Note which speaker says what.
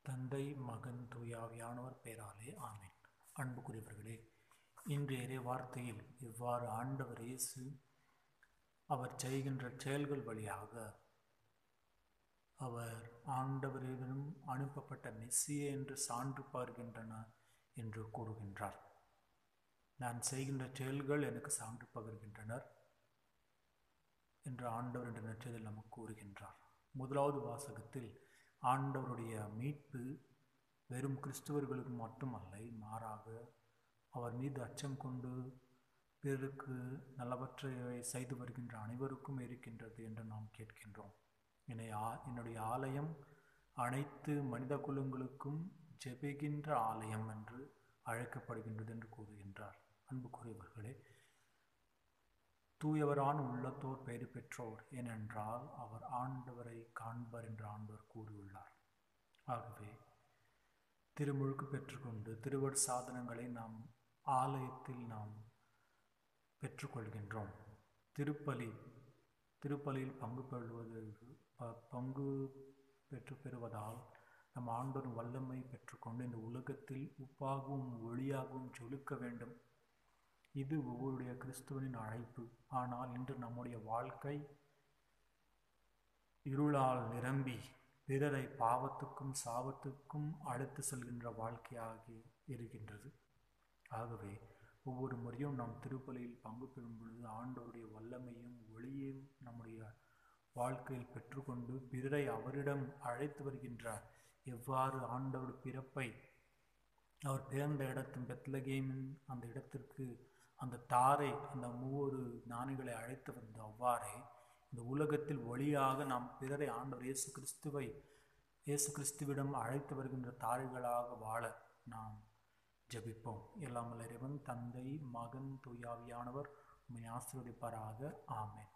Speaker 1: தந்தை மகன் தூயாவியானவர் பெயராலே ஆமென் அன்புக்குரியவர்களே இன்றைய இறை வார்த்தையில் இவ்வாறு ஆண்டவர் இயேசு அவர் செய்கின்ற செயல்கள் வழியாக அவர் ஆண்டவரிடம் அனுப்பப்பட்ட மெஸ்ஸிய என்று சான்று பகர்கின்றன என்று கூறுகின்றார் நான் செய்கின்ற செயல்கள் எனக்கு சான்று பகர்கின்றனர் என்று ஆண்டவர் என்ற நற்செய்தியில் நமக்கு கூறுகின்றார் முதலாவது வாசகத்தில் ஆண்டவருடைய மீட்பு வெறும் கிறிஸ்துவர்களுக்கு மட்டுமல்ல மாறாக அவர் மீது அச்சம் கொண்டு பிறருக்கு நல்லவற்றை செய்து வருகின்ற அனைவருக்கும் இருக்கின்றது என்று நாம் கேட்கின்றோம் என்னை ஆ என்னுடைய ஆலயம் அனைத்து மனித குலங்களுக்கும் ஜெபிக்கின்ற ஆலயம் என்று அழைக்கப்படுகின்றது என்று கூறுகின்றார் அன்புக்குரியவர்களே தூயவரான உள்ளத்தோர் பெயர் பெற்றோர் ஏனென்றால் அவர் ஆண்டவரை காண்பர் என்று ஆண்டவர் கூறியுள்ளார் ஆகவே திருமுழுக்கு பெற்றுக்கொண்டு திருவடி சாதனங்களை நாம் ஆலயத்தில் நாம் பெற்றுக்கொள்கின்றோம் திருப்பலி திருப்பலியில் பங்கு பெறுவது பங்கு பெற்று பெறுவதால் நம் ஆண்டோரும் வல்லமை பெற்றுக்கொண்டு இந்த உலகத்தில் உப்பாகவும் ஒளியாகவும் சொலுக்க வேண்டும் இது ஒவ்வொருடைய கிறிஸ்துவனின் அழைப்பு ஆனால் இன்று நம்முடைய வாழ்க்கை இருளால் நிரம்பி பிறரை பாவத்துக்கும் சாபத்துக்கும் அழைத்து செல்கின்ற வாழ்க்கையாகி இருக்கின்றது ஆகவே ஒவ்வொரு முறையும் நாம் திருப்பலியில் பங்கு பெறும் பொழுது ஆண்டோருடைய வல்லமையும் ஒளியையும் நம்முடைய வாழ்க்கையில் பெற்றுக்கொண்டு பிறரை அவரிடம் அழைத்து வருகின்றார் எவ்வாறு ஆண்டவர் பிறப்பை அவர் பிறந்த இடத்தின் பெத்லகேமின் அந்த இடத்திற்கு அந்த தாரை அந்த மூவொரு ஞானிகளை அழைத்து வந்த அவ்வாறே இந்த உலகத்தில் ஒளியாக நாம் பிறரை ஆண்டவர் இயேசு கிறிஸ்துவை இயேசு கிறிஸ்துவிடம் அழைத்து வருகின்ற தாரைகளாக வாழ நாம் ஜபிப்போம் எல்லாம் இறைவன் தந்தை மகன் தூயாவியானவர் உண்மை ஆசிர்வதிப்பாராக ஆமேன்